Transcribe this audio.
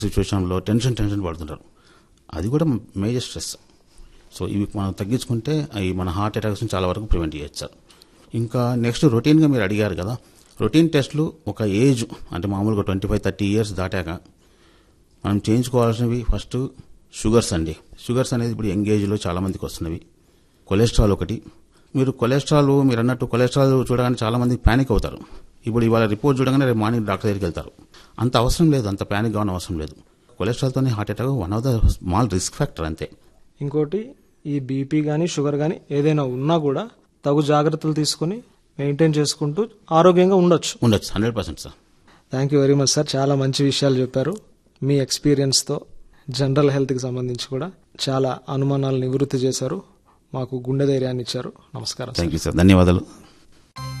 సిచ్యువేషన్లో tension tension పడుతుంటారు అది కూడా మేజర్ స్ట్రెస్ సో ఇవి మనం తగ్గించుకుంటే అవి మన హార్ట్ అటాక్స్ని చాలా వరకు ప్రివెంట్ చేయొచ్చు సార్ ఇంకా నెక్స్ట్ రొటీన్గా మీరు అడిగారు కదా రొటీన్ టెస్ట్లు ఒక ఏజ్ అంటే మామూలుగా ట్వంటీ ఫైవ్ థర్టీ ఇయర్స్ దాటాక మనం చేయించుకోవాల్సినవి ఫస్ట్ షుగర్స్ అండి షుగర్స్ అనేది ఇప్పుడు యంగ్ ఏజ్లో చాలా మందికి వస్తున్నవి కొలెస్ట్రాల్ ఒకటి మీరు కొలెస్ట్రాల్ మీరు అన్నట్టు కొలెస్ట్రాల్ చూడగానే చాలా మంది ప్యానిక్ అవుతారు ఇప్పుడు ఇవాళ రిపోర్ట్ చూడగానే రేపు మార్నింగ్ డాక్టర్ దగ్గరికి వెళ్తారు అంత అవసరం లేదు అంత ప్యానిక్ కావడం అవసరం లేదు కొలెస్ట్రాల్తోనే heart attack one of the small risk factor అంతే ఇంకోటి ఈ బీపీ కానీ షుగర్ కానీ ఏదైనా ఉన్నా కూడా తగు జాగ్రత్తలు తీసుకుని మెయింటైన్ చేసుకుంటూ ఆరోగ్యంగా ఉండొచ్చు ఉండొచ్చు hundred percent sir thank you very much sir చాలా మంచి విషయాలు చెప్పారు మీ ఎక్స్పీరియన్స్తో జనరల్ హెల్త్కి సంబంధించి కూడా చాలా అనుమానాలు నివృత్తి చేశారు మాకు గుండె ధైర్యాన్ని ఇచ్చారు నమస్కారం సార్ థ్యాంక్ యూ సార్ ధన్యవాదాలు